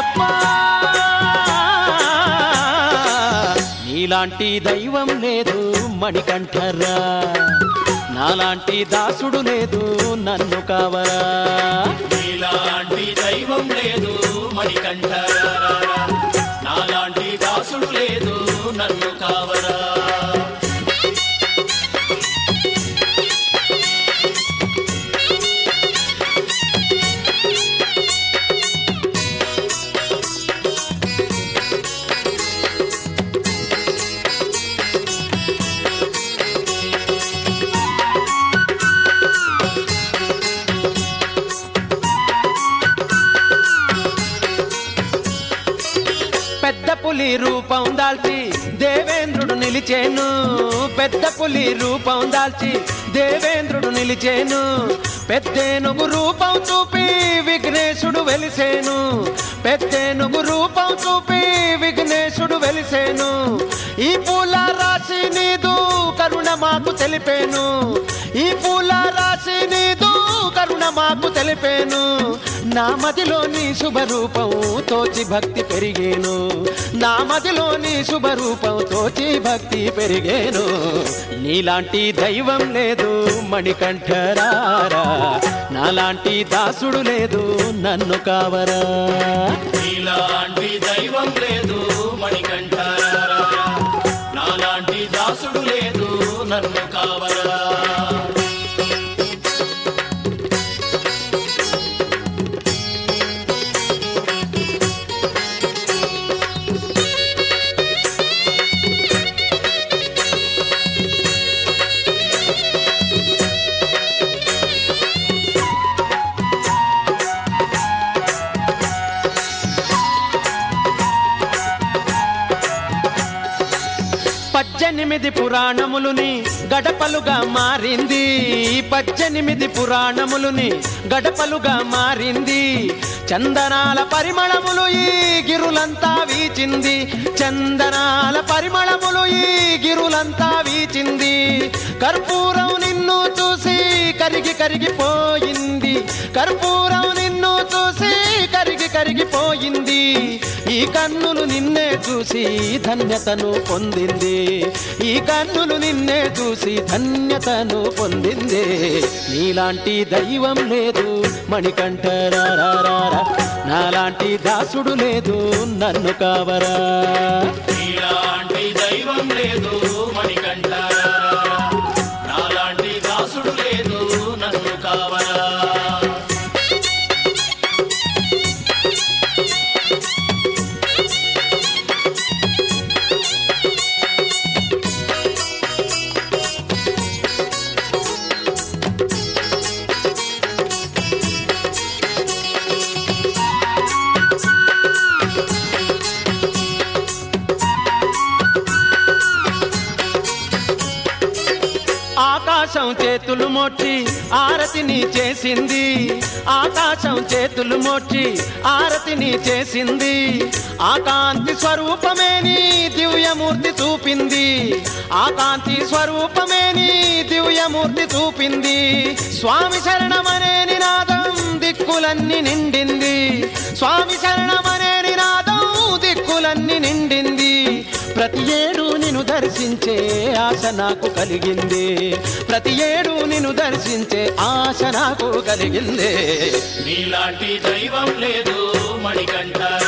అయ్యప్ప నీలాంటి దైవం లేదు మణికంఠరా నాలాంటి దాసుడు లేదు నన్ను కావరా నీలాంటి దైవం లేదు మణికంఠ నాలాంటి దాసుడు లేదు నన్ను కావరా పెద్ద పులి రూపం దాల్చి దేవేంద్రుడు నిలిచేను పెద్ద పులి రూపం దాల్చి దేవేంద్రుడు నిలిచేను పెద్దేనుగు రూపం చూపి విఘ్నేశుడు వెలిసేను పెద్దేనుగు రూపం చూపి విఘ్నేశుడు వెలిసేను ఈ పూల రాశి నీదు కరుణ మాకు తెలిపేను ఈ పూల రాశి నీదు కరుణ మాకు తెలిపేను నా మదిలోని శుభరూపం తోచి భక్తి పెరిగేను నా మదిలోని శుభరూపం తోచి భక్తి పెరిగేను నీలాంటి దైవం లేదు మణికంఠరారా నాలాంటి దాసుడు లేదు నన్ను కావరా నీలాంటి దైవం లేదు మణికంఠ నాలాంటి దాసుడు లేదు నన్ను కావరా పద్దెనిమిది పురాణములుని గడపలుగా మారింది పద్దెనిమిది పురాణములుని గడపలుగా మారింది చందనాల పరిమళములు ఈ గిరులంతా వీచింది చందనాల పరిమళములు ఈ గిరులంతా వీచింది కర్పూరం నిన్ను చూసి కరిగి కరిగిపోయింది కర్పూరం నిన్ను చూసి కరిగి కరిగిపోయింది ఈ కన్నులు నిన్నే చూసి ధన్యతను పొందింది ఈ కన్నులు నిన్నే చూసి ధన్యతను పొందింది నీలాంటి దైవం లేదు మణికంఠరారా నాలాంటి దాసుడు లేదు నన్ను కావరా నీలాంటి దైవం లేదు మణికంఠ నాలాంటి దాసుడు లేదు నన్ను కావరా ఆకాశం చేతులు మోచి ఆరతిని చేసింది ఆకాశం చేతులు మోచి ఆరతిని చేసింది ఆకాంతి స్వరూపమే నీ దివ్యమూర్తి చూపింది ఆకాంతి స్వరూపమే నీ దివ్యమూర్తి చూపింది స్వామి శరణమనే నినాదం దిక్కులన్నీ నిండింది స్వామి శరణమనే నినాదం దిక్కులన్నీ నిండింది ప్రతి ఏడు నిన్ను దర్శించే ఆశ నాకు కలిగింది ప్రతి ఏడు నిన్ను దర్శించే ఆశ నాకు కలిగింది నీలాంటి దైవం లేదు మణికంఠ